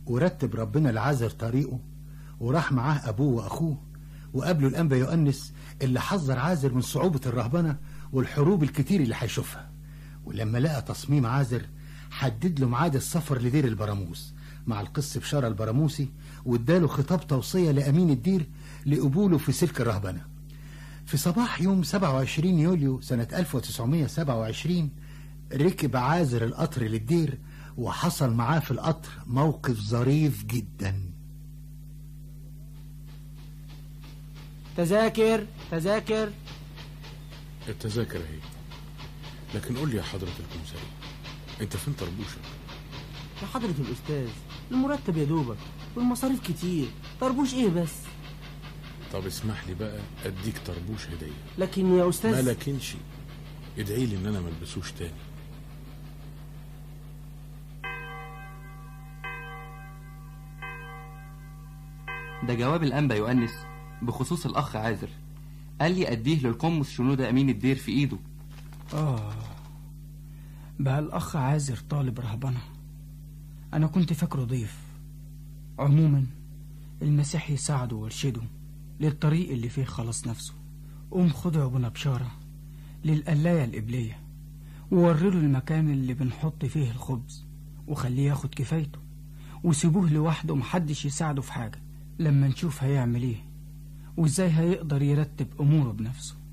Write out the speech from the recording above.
ورتب ربنا العازر طريقه وراح معاه أبوه وأخوه وقابلوا الأنبا يؤنس اللي حذر عازر من صعوبة الرهبنة والحروب الكتير اللي هيشوفها ولما لقى تصميم عازر حدد له ميعاد السفر لدير البراموس مع القس بشارة البراموسي واداله خطاب توصية لأمين الدير لقبوله في سلك الرهبنة في صباح يوم 27 يوليو سنة 1927 ركب عازر القطر للدير وحصل معاه في القطر موقف ظريف جدا تذاكر تذاكر التذاكر اهي لكن قول لي يا حضرة الكمساري انت فين طربوشك يا حضرة الأستاذ المرتب يا دوبك والمصاريف كتير طربوش إيه بس طب اسمح لي بقى اديك طربوش هدية لكن يا أستاذ ما لكنش ادعي لي ان انا ملبسوش تاني ده جواب الأنبا يؤنس بخصوص الأخ عازر قال لي أديه للقمص شنودة أمين الدير في إيده آه بقى الأخ عازر طالب رهبنة أنا كنت فاكره ضيف عموما المسيح يساعده ويرشده للطريق اللي فيه خلاص نفسه قوم خده يا ابونا بشارة للقلاية القبلية ووريله المكان اللي بنحط فيه الخبز وخليه ياخد كفايته وسيبوه لوحده محدش يساعده في حاجة لما نشوف هيعمل ايه وازاي هيقدر يرتب اموره بنفسه